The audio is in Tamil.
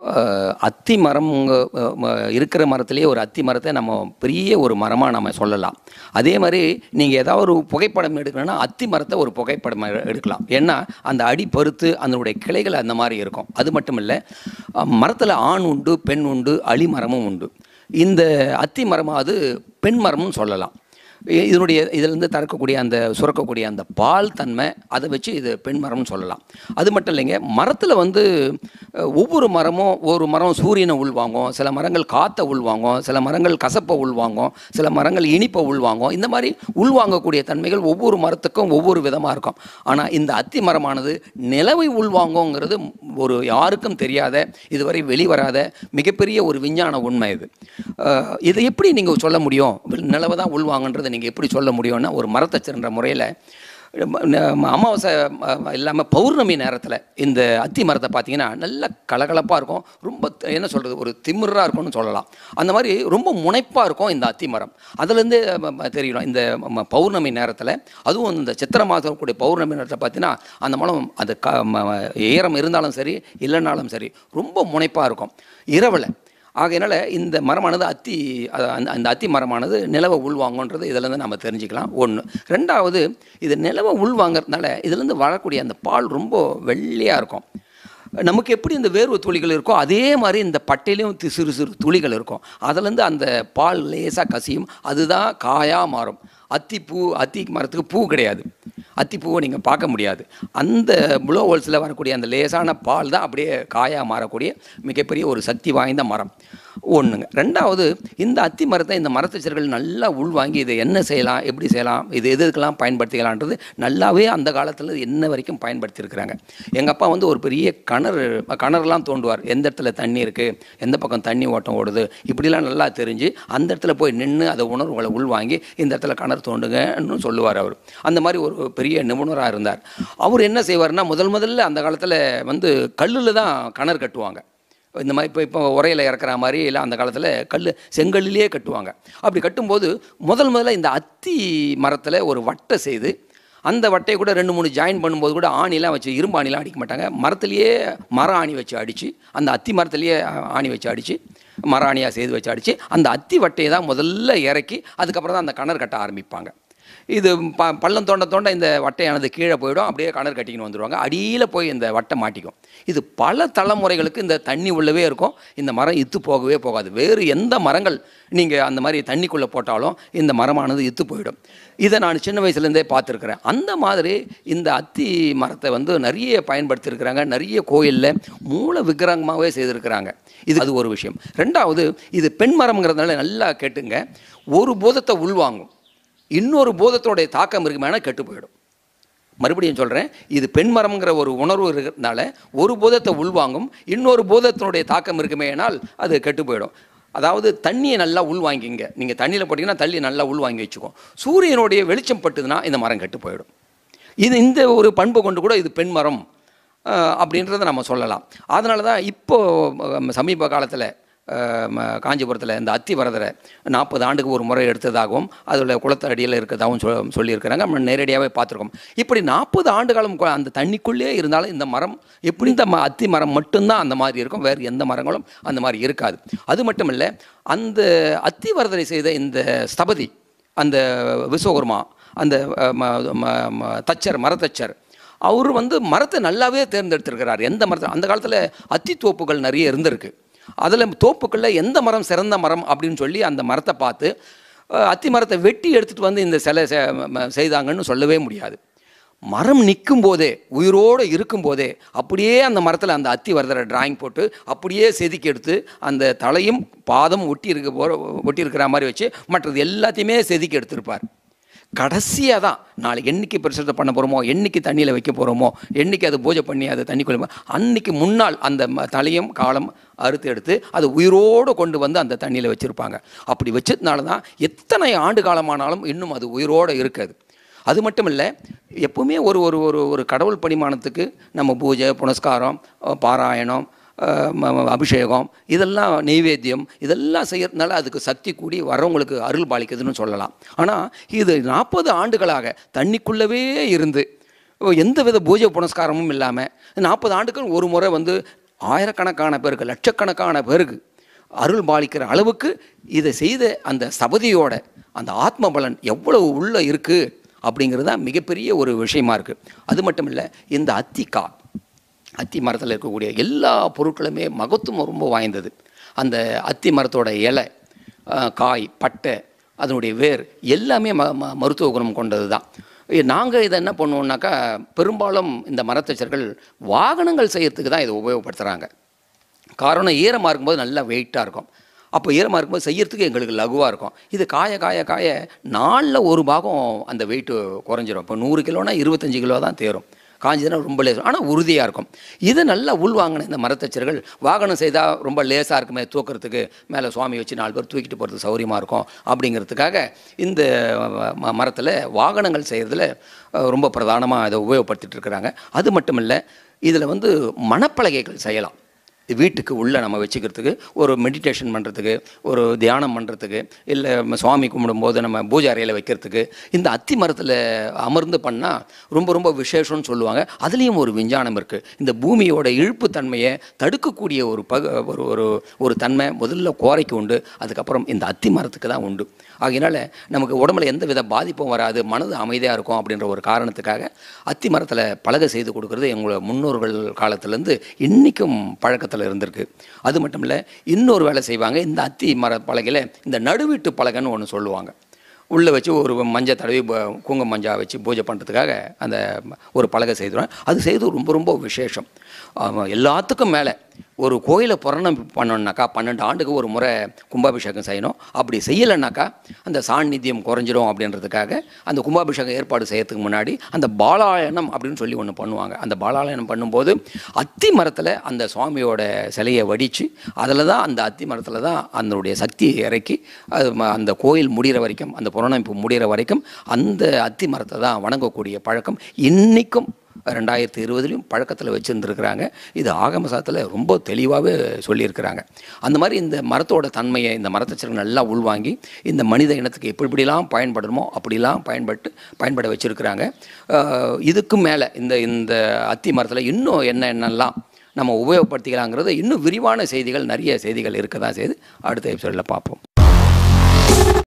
அஹ், அத்தி மரம் அஹ், ம- இருக்கிற மரத்திலேயே ஒரு அத்தி மரத்தை நம்ம பெரிய ஒரு மரமாக நம்ம சொல்லலாம் அதே மாதிரி நீங்கள் ஏதாவது ஒரு புகைப்படம் எடுக்கணும்னா அத்தி மரத்தை ஒரு புகைப்படம் எ- எடுக்கலாம் ஏன்னா அந்த அடி பருத்து அதனுடைய கிளைகள் அந்த மாதிரி இருக்கும் அது மட்டும் இல்லை மரத்தில் ஆண் உண்டு பெண் உண்டு அழி மரமும் உண்டு இந்த அத்தி மரமாவது பெண் மரமும் சொல்லலாம் இ- இதனுடைய இதிலிருந்து தறக்கக்கூடிய அந்த சுரக்கக்கூடிய அந்த பால் தன்மை அதை வச்சு இது பெண் மரம்னு சொல்லலாம் அது மட்டும் இல்லைங்க மரத்தில் வந்து அஹ், ஒவ்வொரு மரமும் ஒவ்வொரு மரம் சூரியனை உள்வாங்கும் சில மரங்கள் காற்றை உள்வாங்கும் சில மரங்கள் கசப்பை உள்வாங்கும் சில மரங்கள் இனிப்பை உள்வாங்கும் இந்த மாதிரி உள்வாங்கக்கூடிய தன்மைகள் ஒவ்வொரு மரத்துக்கும் ஒவ்வொரு விதமாக இருக்கும் ஆனால் இந்த அத்தி மரமானது நிலவை உள்வாங்குங்கிறது ஒரு யாருக்கும் தெரியாத இதுவரை வெளிவராத மிகப்பெரிய ஒரு விஞ்ஞான உண்மை இது அஹ், இதை எப்படி நீங்கள் சொல்ல முடியும் நிலவை தான் உள்வாங்கன்றதை நீங்கள் எப்படி சொல்ல முடியும்னா ஒரு மரத்தச்சர்ன்ற முறையில் அமாவாசை இல்லாமல் பௌர்ணமி நேரத்தில் இந்த அத்தி மரத்தை பார்த்தீங்கன்னா நல்ல கலகலப்பாக இருக்கும் ரொம்ப த- என்ன சொல்கிறது ஒரு திமிராக இருக்கும்னு சொல்லலாம் அந்த மாதிரி ரொம்ப முனைப்பாக இருக்கும் இந்த அத்தி மரம் அதுலேருந்து தெரியணும் இந்த ம- பௌர்ணமி நேரத்தில் அதுவும் இந்த சித்திரை மாதம் கூடிய பௌர்ணமி நேரத்தில் பார்த்தீங்கன்னா அந்த மரம் அது க ம- ஈரம் இருந்தாலும் சரி இல்லைனாலும் சரி ரொம்ப முனைப்பாக இருக்கும் இரவில் ஆகையினால இந்த மரமானது அத்தி அ- அந்த அந்த அத்தி மரமானது நிலவை உள்வாங்கன்றது இதிலேருந்து நம்ம தெரிஞ்சுக்கலாம் ஒன்று ரெண்டாவது இது நிலவை உள்வாங்கிறதுனால இதுலேருந்து வரக்கூடிய அந்த பால் ரொம்ப வெள்ளையாக இருக்கும் நமக்கு எப்படி இந்த வேர்வை துளிகள் இருக்கோ அதே மாதிரி இந்த பட்டையிலையும் தி- சிறு சிறு துளிகள் இருக்கும் அதுலேருந்து அந்த பால் லேசாக கசியும் அதுதான் காயாக மாறும் அத்திப்பூ அத்தி மரத்துக்கு பூ கிடையாது அத்திப்பூவை நீங்கள் பார்க்க முடியாது அந்த ப்ளோ ஹோல்ஸில் வரக்கூடிய அந்த லேசான பால் தான் அப்படியே காயாக மாறக்கூடிய மிகப்பெரிய ஒரு சக்தி வாய்ந்த மரம் ஒன்றுங்க ரெண்டாவது இந்த அத்தி மரத்தை இந்த மரத்தச்சர்கள் நல்லா உள்வாங்கி இதை என்ன செய்யலாம் எப்படி செய்யலாம் இது எது எதுக்கெல்லாம் பயன்படுத்திக்கலான்றது நல்லாவே அந்த காலத்தில் என்ன வரைக்கும் பயன்படுத்தியிருக்கிறாங்க எங்கள் அப்பா வந்து ஒரு பெரிய கிணறு கிணறுலாம் தோண்டுவார் எந்த இடத்துல தண்ணி இருக்குது எந்த பக்கம் தண்ணி ஓட்டம் ஓடுது இப்படிலாம் நல்லா தெரிஞ்சு அந்த இடத்துல போய் நின்று அதை உணர்வுகளை உள்வாங்கி இந்த இடத்துல கிணறு தோண்டுங்கன்னு சொல்லுவார் அவர் அந்த மாதிரி ஒரு பெரிய நிபுணராக இருந்தார் அவர் என்ன செய்வார்னா முதல் முதல்ல அந்த காலத்தில் வந்து கல்லில் தான் கிணறு கட்டுவாங்க இந்த மாதிரி இப்போ இப்போ உரையில் இறக்குற மாதிரி இல்லை அந்த காலத்தில் கல் செங்கல்லிலே கட்டுவாங்க அப்படி கட்டும்போது முதல் முதல்ல இந்த அத்தி மரத்தில் ஒரு வட்டை செய்து அந்த வட்டையை கூட ரெண்டு மூணு ஜாயின் பண்ணும்போது கூட ஆணிலாம் வச்சு இரும்பு ஆணிலாம் அடிக்க மாட்டாங்க மரத்துலேயே மர ஆணி வச்சு அடித்து அந்த அத்தி மரத்துலேயே ஆணி வச்சு அடித்து மர ஆணியாக செய்து வச்சு அடித்து அந்த அத்தி வட்டையை தான் முதல்ல இறக்கி அதுக்கப்புறம் தான் அந்த கிணறு கட்ட ஆரம்பிப்பாங்க இது ப பள்ளம் தோண்ட தோண்ட இந்த வட்டையானது கீழே போயிடும் அப்படியே கிணறு கட்டிக்கின்னு வந்துடுவாங்க அடியில் போய் இந்த வட்டை மாட்டிக்கும் இது பல தலைமுறைகளுக்கு இந்த தண்ணி உள்ளவே இருக்கும் இந்த மரம் இத்து போகவே போகாது வேறு எந்த மரங்கள் நீங்கள் அந்த மாதிரி தண்ணிக்குள்ளே போட்டாலும் இந்த மரமானது இத்து போயிடும் இதை நான் சின்ன வயசுலேருந்தே பார்த்துருக்குறேன் அந்த மாதிரி இந்த அத்தி மரத்தை வந்து நிறைய பயன்படுத்தியிருக்கிறாங்க நிறைய கோயிலில் மூல விக்கிரகமாகவே செய்திருக்கிறாங்க இது அது ஒரு விஷயம் ரெண்டாவது இது பெண் மரம்ங்கிறதுனால நல்லா கேட்டுங்க ஒரு பூதத்தை உள்வாங்கும் இன்னொரு பூதத்தினுடைய தாக்கம் இருக்குமேனா கெட்டு போயிடும் மறுபடியும் சொல்கிறேன் இது பெண் மரம்ங்கிற ஒரு உணர்வு இருக்கிறதுனால ஒரு பூதத்தை உள்வாங்கும் இன்னொரு பூதத்தினுடைய தாக்கம் இருக்குமேனால் அது கெட்டு போயிடும் அதாவது தண்ணியை நல்லா உள்வாங்கிங்க நீங்கள் தண்ணியில் போட்டிங்கன்னா தண்ணி நல்லா உள்வாங்கி வச்சுக்கும் சூரியனுடைய வெளிச்சம் பட்டுதுன்னா இந்த மரம் கெட்டு போயிடும் இது இந்த ஒரு பண்பு கொண்டு கூட இது பெண் மரம் அஹ், அப்படின்றத நம்ம சொல்லலாம் அதனால தான் இப்போ அஹ், சமீப காலத்தில் காஞ்சிபுரத்தில் இந்த அத்தி வரதரை நாற்பது ஆண்டுக்கு ஒரு முறை எடுத்ததாகவும் அதில் குளத்து அடியில் இருக்கிறதாகவும் சொல் சொல்லியிருக்கிறாங்க நம்ம நேரடியாகவே பார்த்துருக்கோம் இப்படி நாற்பது ஆண்டு காலம் கு- அந்த தண்ணிக்குள்ளேயே இருந்தாலும் இந்த மரம் எப்படி இந்த ம அத்தி மரம் மட்டும்தான் அந்த மாதிரி இருக்கும் வேறு எந்த மரங்களும் அந்த மாதிரி இருக்காது அது மட்டும் இல்லை அந்த அத்தி வரதரை செய்த இந்த ஸ்தபதி அந்த விஸ்வகர்மா அந்த அஹ், ம- ம- ம- தச்சர் மரத்தச்சர் அவர் வந்து மரத்தை நல்லாவே தேர்ந்தெடுத்திருக்கிறார் எந்த மரத்தை அந்த காலத்தில் அத்தி தோப்புகள் நிறைய இருந்திருக்கு அதில் தோப்புகளில் எந்த மரம் சிறந்த மரம் அப்படின்னு சொல்லி அந்த மரத்தை பார்த்து அஹ், அத்தி மரத்தை வெட்டி எடுத்துகிட்டு வந்து இந்த சிலை செ- ம- செய்தாங்கன்னு சொல்லவே முடியாது மரம் நிற்கும் போதே உயிரோடு இருக்கும்போதே அப்படியே அந்த மரத்தில் அந்த அத்தி வரதரை டிராயிங் போட்டு அப்படியே செதுக்கி எடுத்து அந்த தலையும் பாதம் ஒட்டி இருக்க போகிற ஒட்டி இருக்கிற மாதிரி வச்சு மற்றது எல்லாத்தையுமே செதுக்கி எடுத்திருப்பார் கடைசியாக தான் நாளைக்கு என்னைக்கு பிரசுரத்தை பண்ண போகிறோமோ என்னைக்கு தண்ணியில் வைக்க போகிறோமோ என்னைக்கு அது பூஜை பண்ணி அது தண்ணிக்குள்ள அன்னைக்கு முன்னால் அந்த ம- தலையும் காலம் அறுத்து எடுத்து அது உயிரோடு கொண்டு வந்து அந்த தண்ணியில் வச்சுருப்பாங்க அப்படி வச்சதுனால தான் எத்தனை ஆண்டு காலமானாலும் இன்னும் அது உயிரோடு இருக்காது அது மட்டும் இல்லை எப்பவுமே ஒரு ஒரு ஒரு ஒரு கடவுள் பரிமாணத்துக்கு நம்ம பூஜை புனஸ்காரம் அஹ், பாராயணம் அஹ், ம- ம- அபிஷேகம் இதெல்லாம் நெய்வேத்தியம் இதெல்லாம் செய்யறதுனால அதுக்கு சக்தி கூடி வரவங்களுக்கு அருள் பாலிக்குதுன்னு சொல்லலாம் ஆனால் இது நாற்பது ஆண்டுகளாக தண்ணிக்குள்ளவே இருந்து எந்த வித பூஜை புனஸ்காரமும் இல்லாமல் நாற்பது ஆண்டுகள் ஒரு முறை வந்து ஆயிரக்கணக்கான பேருக்கு லட்சக்கணக்கான பேருக்கு அருள் பாலிக்கிற அளவுக்கு இதை செய்த அந்த சபதியோட அந்த ஆத்ம பலன் எவ்வளவு உள்ள இருக்குது அப்படிங்கிறது தான் மிகப்பெரிய ஒரு விஷயமா இருக்குது அது மட்டும் இல்லை இந்த அத்திக்கா அத்தி மரத்தில் இருக்கக்கூடிய எல்லா பொருட்களுமே மகத்துவம் ரொம்ப வாய்ந்தது அந்த அத்தி மரத்தோட இலை அஹ், காய் பட்டை அதனுடைய வேர் எல்லாமே ம ம- மருத்துவ குணம் கொண்டது தான் நாங்கள் இதை என்ன பண்ணுவோம்னாக்கா பெரும்பாலும் இந்த மரத்தச்சர்கள் வாகனங்கள் செய்யறதுக்கு தான் இதை உபயோகப்படுத்துகிறாங்க காரணம் ஈரமாக இருக்கும்போது நல்லா வெயிட்டாக இருக்கும் அப்போ ஈரமாக இருக்கும்போது செய்யறதுக்கு எங்களுக்கு லகுவாக இருக்கும் இது காய காய காய நாளில் ஒரு பாகம் அந்த வெயிட்டு குறைஞ்சிரும் இப்போ நூறு கிலோனா இருபத்தஞ்சி கிலோ தான் தேரும் காஞ்சதுன்னா ரொம்ப லேஸ் ஆனால் உறுதியாக இருக்கும் இதை நல்லா உள்வாங்கின இந்த மரத்தச்சர்கள் வாகனம் செய்தால் ரொம்ப லேசாக இருக்குமே தூக்கிறதுக்கு மேலே சுவாமி வச்சு நாலு பேர் தூக்கிட்டு போகிறதுக்கு சௌரியமாக இருக்கும் அப்படிங்கிறதுக்காக இந்த மரத்தில் வாகனங்கள் செய்கிறதுல அஹ், ரொம்ப பிரதானமாக இதை உபயோகப்படுத்திட்டு இருக்கிறாங்க அது மட்டும் இல்லை இதில் வந்து மணப்பலகைகள் செய்யலாம் வீட்டுக்கு உள்ளே நம்ம வச்சுக்கிறதுக்கு ஒரு மெடிடேஷன் பண்ணுறதுக்கு ஒரு தியானம் பண்ணுறதுக்கு இல்லை நம்ம சுவாமி கும்பிடும்போது நம்ம பூஜை அறையில் வைக்கிறதுக்கு இந்த அத்தி மரத்தில் அமர்ந்து பண்ணால் ரொம்ப ரொம்ப விசேஷம்னு சொல்லுவாங்க அதுலேயும் ஒரு விஞ்ஞானம் இருக்குது இந்த பூமியோட இழுப்பு தன்மையை தடுக்கக்கூடிய ஒரு பகு ஒரு ஒரு ஒரு தன்மை முதல்ல கோரைக்கு உண்டு அதுக்கப்புறம் இந்த அத்தி மரத்துக்கு தான் உண்டு ஆகையினால நமக்கு உடம்புல எந்த வித பாதிப்பும் வராது மனது அமைதியாக இருக்கும் அப்படின்ற ஒரு காரணத்துக்காக அத்தி மரத்தில் பலகை செய்து கொடுக்கறது எங்களோட முன்னோர்கள் காலத்துலேருந்து இன்றைக்கும் பழக்கத்தில் இருந்திருக்கு அது மட்டும் இல்லை இன்னொரு வேலை செய்வாங்க இந்த அத்தி மர பலகையில் இந்த நடுவீட்டு பலகைன்னு ஒன்று சொல்லுவாங்க உள்ளே வச்சு ஒரு மஞ்சள் தடவி ப- குங்கும மஞ்சா வச்சு பூஜை பண்ணுறதுக்காக அந்த ஒரு பலகை செய்துருவேன் அது செய்து ரொம்ப ரொம்ப விசேஷம் ஆமா, எல்லாத்துக்கும் மேலே ஒரு கோயிலை புரணம் பண்ணணுன்னாக்கா பன்னெண்டு ஆண்டுக்கு ஒரு முறை கும்பாபிஷேகம் செய்யணும் அப்படி செய்யலைன்னாக்கா அந்த சாநித்தியம் குறைஞ்சிரும் அப்படின்றதுக்காக அந்த கும்பாபிஷேகம் ஏற்பாடு செய்யறதுக்கு முன்னாடி அந்த பாலாயனம் அப்படின்னு சொல்லி ஒன்று பண்ணுவாங்க அந்த பாலாயனம் பண்ணும்போது அத்தி மரத்தில் அந்த சுவாமியோட சிலையை வடித்து அதில் தான் அந்த அத்தி மரத்தில் தான் அதனுடைய சக்தியை இறக்கி அது ம- அந்த கோயில் முடிகிற வரைக்கும் அந்த புறநமைப்பு முடிகிற வரைக்கும் அந்த அத்தி மரத்தை தான் வணங்கக்கூடிய பழக்கம் இன்றைக்கும் ரெண்டாயிரத்தி இருபதுலையும் பழக்கத்தில் வச்சுருந்துருக்குறாங்க இது ஆகம சாஸ்திரத்தில் ரொம்ப தெளிவாகவே சொல்லியிருக்கிறாங்க அந்த மாதிரி இந்த மரத்தோட தன்மையை இந்த மரத்தச்சர்கள் நல்லா உள்வாங்கி இந்த மனித இனத்துக்கு எப்படி எப்படிலாம் பயன்படணுமோ அப்படிலாம் பயன்பட்டு பயன்பட வச்சுருக்கிறாங்க இதுக்கும் மேலே இந்த இந்த அத்தி மரத்தில் இன்னும் என்ன என்னெல்லாம் நம்ம உபயோகப்படுத்திக்கலாங்கிறது இன்னும் விரிவான செய்திகள் நிறைய செய்திகள் இருக்க தான் செய்யுது அடுத்த எபிசோடில் பார்ப்போம்